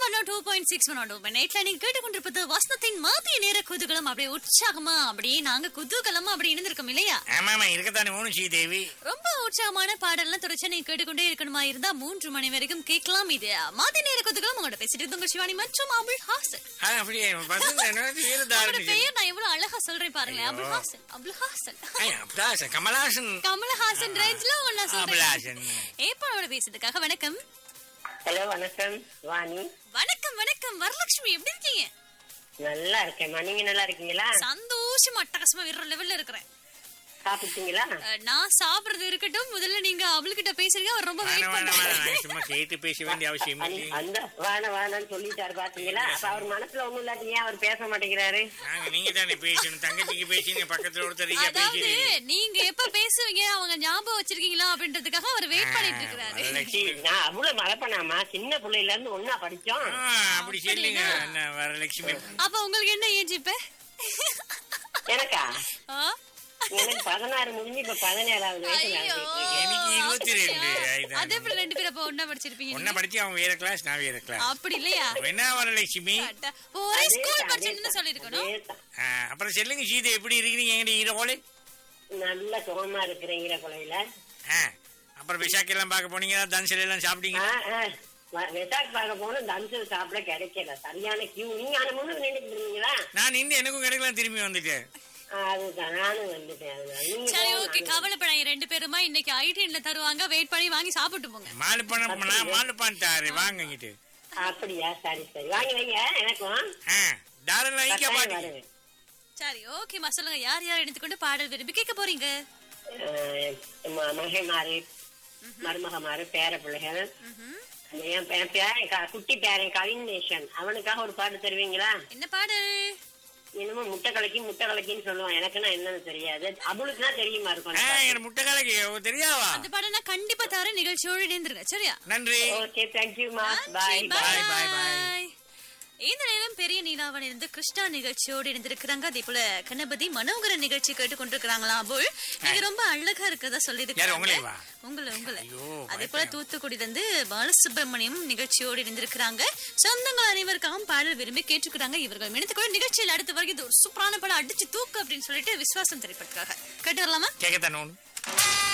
பண்ண two point six one நைட்ல நீங்க கேட்டுக்கொண்டிருப்பது வசனத்தின் மதிய நேர குதூகலம் அப்படியே உற்சாகமா அப்படியே நாங்க குதூகலமா அப்படி இருந்திருக்கோம் இல்லையா ஆமாமா இருக்கத்தானே வேணும் ஸ்ரீதேவி ரொம்ப உற்சாகமான பாடல்லாம் தொடர்ச்சி நீங்க கேட்டுக்கொண்டே இருக்கணுமா இருந்தா மூன்று மணி வரைக்கும் கேட்கலாம் இது மதிய நேர குதூகலம் உங்களோட பேசிட்டு இருந்தவங்க சிவானி மற்றும் அபுல் ஹாசன் ஆ, அப்படியே பசங்க என்ன உங்களோட இருந்தாரு பெயர் நான் எவ்வளவு அழகா சொல்றேன் பாருங்க அபுல் ஹாசன் அபுல் ஹாசன் அப்படிதான் கமலாசன் கமலஹாசன் ரேஞ்ச்ல உங்க நான் சொல்றேன் அபுலாசன் ஏப்பாளோட பேசுறதுக்காக வணக்கம் ஹலோ வணக்கம் வாணி வணக்கம் வணக்கம் வரலட்சுமி எப்படி இருக்கீங்க நல்லா இருக்கேம்மா நீங்க நல்லா இருக்கீங்களா சந்தோஷமா அட்டகாசமா விடுற லெவல்ல இருக்கிறேன் சாப்பிட்டீங்களா அஹ், நான் சாப்பிடுறது இருக்கட்டும் முதல்ல நீங்க அவளுக்கிட்ட பேசுறீங்க அவர் ரொம்ப வெயிட் வேணாம் வேணாம் வேணாம் பண்றாரு நான் சும்மா கேட்டு பேச வேண்டிய அவசியம் அனி- இல்லை. அந்த வான வானன்னு சொல்லிட்டாரு பாத்தீங்களா அப்ப அவர் மனசுல ஒண்ணும் இல்லாட்டி ஏன் அவர் பேச மாட்டேங்கிறாரு நாங்க நீங்க தானே பேசணும் தங்கச்சிக்கு பேசுங்க பக்கத்துல ஒருத்தர் ஐயா அதாவது பேசுறீங்க நீங்க எப்ப பேசுவீங்க அவங்க ஞாபகம் வச்சிருக்கீங்களா அப்படின்றதுக்காக அவர் வெயிட் பண்ணிட்டு இருக்கிறாரு வரலட்சுமி. நான் அவ்வளவு மழப்பனாமா சின்ன பிள்ளையில இருந்து ஒன்னா படிச்சோம் ஆ, அப்படி சொல்லுங்க என்ன வரலட்சுமி அப்ப உங்களுக்கு என்ன ஏஜ் இப்ப எனக்கா ஆ? எனக்கு பதினாறு முடிஞ்சு இப்ப பதினேழாவது வயசு ஐயோ நடந்துட்டு இருக்கு. எனக்கு இருபத்தி ரெண்டு ஆயிதான். அதே போல ரெண்டு பேரும் அப்ப ஒன்னா படிச்சிருப்பீங்க ஒன்ன நீங்க? படிச்சு அவன் வேற கிளாஸ் நான் வேற கிளாஸ் அப்படி இல்லையா என்ன வரலட்சுமி அட, ஒரே ஸ்கூல் அதேதான், படிச்சிருந்தா அதேதான், சொல்லிருக்கணும் அதேதான். ஆ, அப்புறம் சொல்லுங்க சீதை எப்படி இருக்கிறீங்க எங்கிட்ட ஈரோடு நல்ல சுகமா இருக்கிறேன் ஈரக்குலையில ஆ, அப்புறம் விசாக்கு எல்லாம் பார்க்க போனீங்களா தன்சில் எல்லாம் சாப்பிட்டீங்க வெசாக் பார்க்க போனோம் தம்சல் சாப்பிட கிடைக்கல சரியான கியூ நீங்க ஆன முன்னு நின்றுட்டு இருந்தீங்களா நான் நின்று எனக்கும் கிடைக்கலாம் திரும்பி வந்துட்டேன் ஆ, அதுதான் நானும் வந்துட்டேன் அதுதான். நீங்க சரி போங்க, ஓகே நானும் கவலைப்படாங்க ரெண்டு பேருமா இன்னைக்கு ஐடிஎன்ல தருவாங்க வெயிட் பண்ணி வாங்கி சாப்பிட்டு போங்க மாலு பணம் நான் மாலு தாரு வாங்கிட்டு அப்படியா சரி சரி வாங்கி வைங்க எனக்கும் ஆ, தாராளம் ஐக்கிய கட்டாயம் பாட்டி வருவேன். சரி ஓகேம்மா சொல்லுங்க யார் யார் எடுத்துக்கொண்டு பாடல் விரும்பி கேட்க போறீங்க அஹ், ம- மகைமாரு மருமகமாரு பேர பிள்ளைகள் என் பே- பேரன் க- குட்டி பேரன் கவின் நேஷன் அவனுக்காக ஒரு பாட்டு தருவீங்களா என்ன பாடல் என்னமோ முட்டை கலக்கி முட்டை கலக்கின்னு சொல்லுவான் எனக்குன்னா என்னன்னு தெரியாது அவளுக்குனா தெரியுமா இருக்கும் ஆ, அந்த பாட்டு. எனக்கு முட்டை கலக்கு தெரியாவா அந்த பாடல் நான் கண்டிப்பா தர நிகழ்ச்சியோடு இணைந்துருங்க சரியா நன்றி ஓகே தேங்க்யூமா பாய் Bye, Bye, bye, bye. bye. இந்த நேரம் பெரிய நீலாவன் இருந்து கிருஷ்ணா நிகழ்ச்சியோடு இணைந்திருக்கிறாங்க அதே போல கணபதி மனோகர நிகழ்ச்சி கேட்டு கொண்டிருக்கிறாங்களா அபுல் நீங்க ரொம்ப அழகா இருக்கிறதா சொல்லி யாரு, உங்களையவா? உங்களை உங்களை ஐயோ, அதே போல தூத்துக்குடியில இருந்து பாலசுப்ரமணியம் நிகழ்ச்சியோடு இணைந்திருக்கிறாங்க சொந்தங்கள் அனைவருக்காகவும் பாடல் விரும்பி கேட்டுக்கிறாங்க இவர்கள் இணைத்து கூட நிகழ்ச்சியில் அடுத்த வரைக்கும் இது ஒரு சூப்பரான படம் அடிச்சு தூக்கு அப்படின்னு சொல்லிட்டு விசுவாசம் திரைப்பட்டுக்காக கேட்டு வரலாமா கேட்கத்தானே ஒண்ணு